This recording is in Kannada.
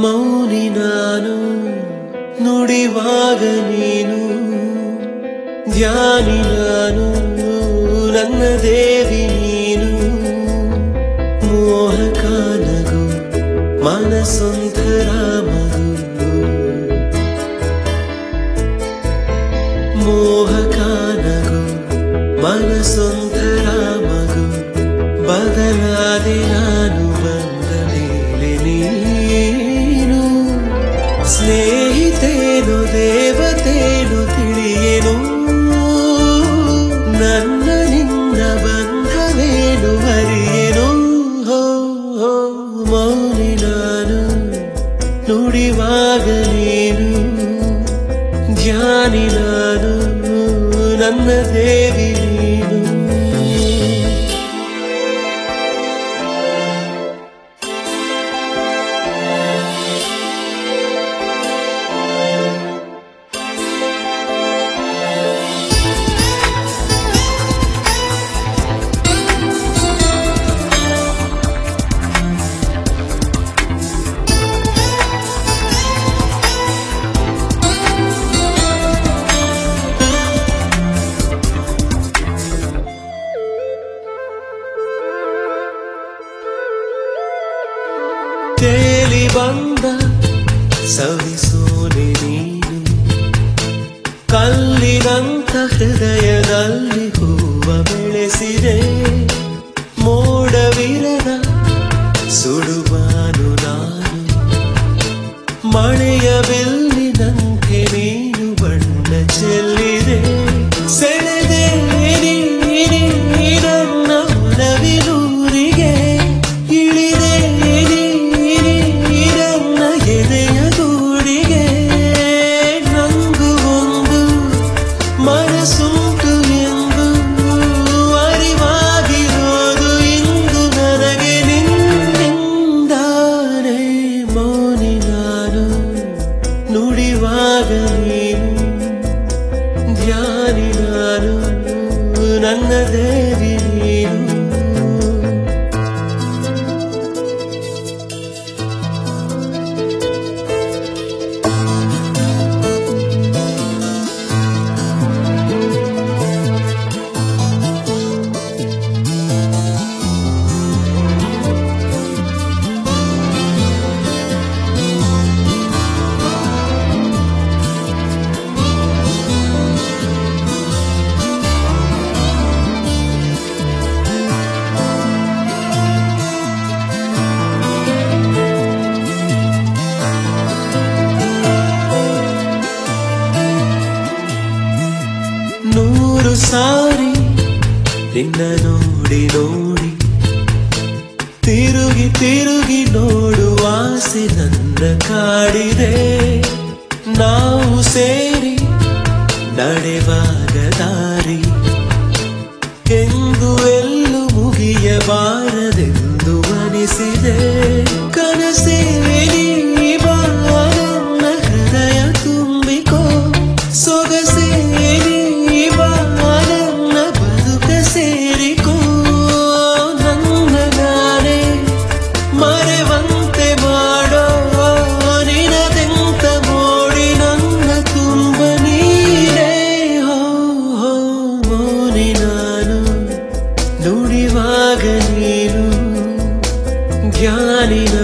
ಮೌನಿ ನಾನು ನುಡಿವಾಗ ನೀನು ಧ್ಯಾನಿ ನಾನು ನನ್ನ ದೇವಿ ನೀನು ಮೋಹಕ ನಗು ಮನಸೊಂಥರ ಮಗು ಮೋಹಕ ನಗು ಮನಸೊಂಥರ ಮಗು ಬದಲಾದೆ ನಾನು ಬಂದ ಮೇಲೆ ನೀನು ಸ್ನೇಹಿತೇನು ದೇವತೇನು ತಿಳಿಯೇನು ನನ್ನ ನಿನ್ನ ಬಂಧವೇನು ಅರಿಯೇನು ಹೋ ಹೋ ಮೌನಿ ನಾನು ನುಡಿವಾಗ ನೀನು ಧ್ಯಾನಿ ನಾನು ನನ್ನ ದೇವಿ ನೀನು ತೇಲಿ ಬಂದ ಸವಿಸೋನೆ ನೀನು ಕಲ್ಲಿನಂತ ಹೃದಯದಲ್ಲಿ ಹೂವ ಬೆಳೆಸಿದೆ ಮೋಡವಿರದ ಸುಡುವಾನು ನಾನು ಮಳೆಯ ಬೆಲ್ಲಿನಂತೆ ನೀನು ಬಣ್ಣ ಚೆಲ್ಲಿದೆ ಸೆಳೆದೆ ನೀ ನನ್ನ ಮನವಿನೂರಿಗೆ ಇಳಿದೆ ನೀ ನನ್ನ ಎದೆಯ ಗೂಡಿಗೆ ನಂಗು ಒಂದು ಮನಸ್ಸುಂಟು ಎಂದು ಅರಿವಾಗಿರೋದು ಇಂದು ನನಗೆ ನಿನ್ನಿಂದಾನೆ ಮೌನಿ ನಾನು ನುಡಿವಾಗ ನೀನು ಧ್ಯಾನಿ ನಾನು ನನ್ನ ದೇವಿ ನೀನು ನೂರು ಸಾರಿ ನಿನ್ನ ನೋಡಿ ನೋಡಿ ತಿರುಗಿ ತಿರುಗಿ ನೋಡುವ ಆಸೆ ನನ್ನ ಕಾಡಿದೆ ನಾವು ಸೇರಿ ನಡೆವಾಗ ದಾರಿ ಎಂದು ಎಲ್ಲೂ ಮುಗಿಯಬಾರದೆಂದು ಅನಿಸಿದೆ ಕನಸೇ ನೀ ಬಾ ನನ್ನ ಹೃದಯ ತುಂಬಿಕೋ ಸೊಗಸೇ ನೀ ಬಾ ನನ್ನ ಬದುಕ ಸೇರಿಕೋ ನನ್ನ ನಾನೇ ಮರೆವಂತೆ ಮಾಡೋ ನಿನದೆಂತ ಮೋಡಿ ನನ್ನ ತುಂಬ ನೀರೇ ಹೋ ಹೋ ಮೌನಿ ನಾನು ನುಡಿವಾಗ ನೀನು ಧ್ಯಾನಿ